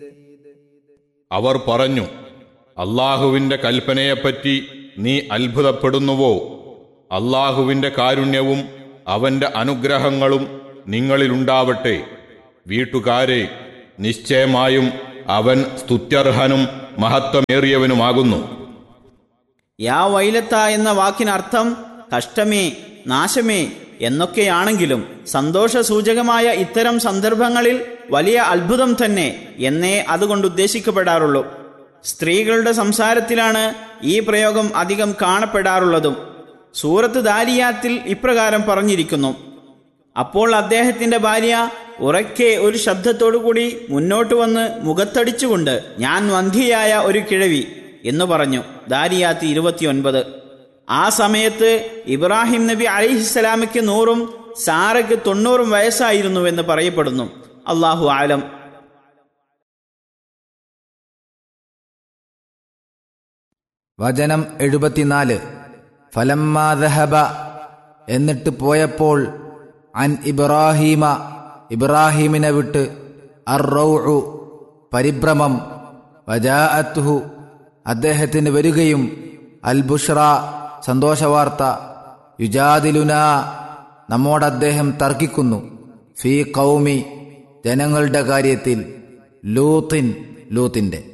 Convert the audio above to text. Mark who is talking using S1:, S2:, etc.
S1: അവർ പറഞ്ഞു അള്ളാഹുവിന്റെ കൽപ്പനയെപ്പറ്റി നീ അത്ഭുതപ്പെടുന്നുവോ അള്ളാഹുവിന്റെ കാരുണ്യവും അവന്റെ അനുഗ്രഹങ്ങളും നിങ്ങളിലുണ്ടാവട്ടെ വീട്ടുകാരെ നിശ്ചയമായും അവൻ സ്തുത്യർഹനും മഹത്വമേറിയവനുമാകുന്നു
S2: യാ വൈലത്ത എന്ന വാക്കിനർത്ഥം കഷ്ടമേ നാശമേ എന്നൊക്കെയാണെങ്കിലും സന്തോഷസൂചകമായ ഇത്തരം സന്ദർഭങ്ങളിൽ വലിയ അത്ഭുതം തന്നെ എന്നേ അതുകൊണ്ട് ഉദ്ദേശിക്കപ്പെടാറുള്ളൂ സ്ത്രീകളുടെ സംസാരത്തിലാണ് ഈ പ്രയോഗം അധികം കാണപ്പെടാറുള്ളതും സൂറത്ത് ദാരിയാത്തിൽ ഇപ്രകാരം പറഞ്ഞിരിക്കുന്നു അപ്പോൾ അദ്ദേഹത്തിന്റെ ഭാര്യ ഉറക്കെ ഒരു ശബ്ദത്തോടുകൂടി മുന്നോട്ട് വന്ന് മുഖത്തടിച്ചുകൊണ്ട് ഞാൻ വന്ധിയായ ഒരു കിഴവി എന്ന് പറഞ്ഞു ദാരിയാത്തി ഇരുപത്തിയൊൻപത് ആ സമയത്ത് ഇബ്രാഹിം നബി അലിഹിസ്സലാമയ്ക്ക് നൂറും സാറയ്ക്ക് തൊണ്ണൂറും വയസ്സായിരുന്നുവെന്ന് പറയപ്പെടുന്നു അള്ളാഹു ആലം
S3: വചനം എഴുപത്തിനാല് ഫലമ്മാദഹബ എന്നിട്ട് പോയപ്പോൾ അൻ ഇബ്രാഹീമ ഇബ്രാഹീമിനെ വിട്ട് അർറൗഉ പരിഭ്രമം വജാഅത്തുഹു അദ്ദേഹത്തിന് വരികയും അൽ ബുഷ്ര സന്തോഷവാർത്ത യുജാദിലുന നമ്മോട് അദ്ദേഹം തർക്കിക്കുന്നു ഫീ കൗമി ജനങ്ങളുടെ കാര്യത്തിൽ ലൂത്തിൻ ലൂത്തിന്റെ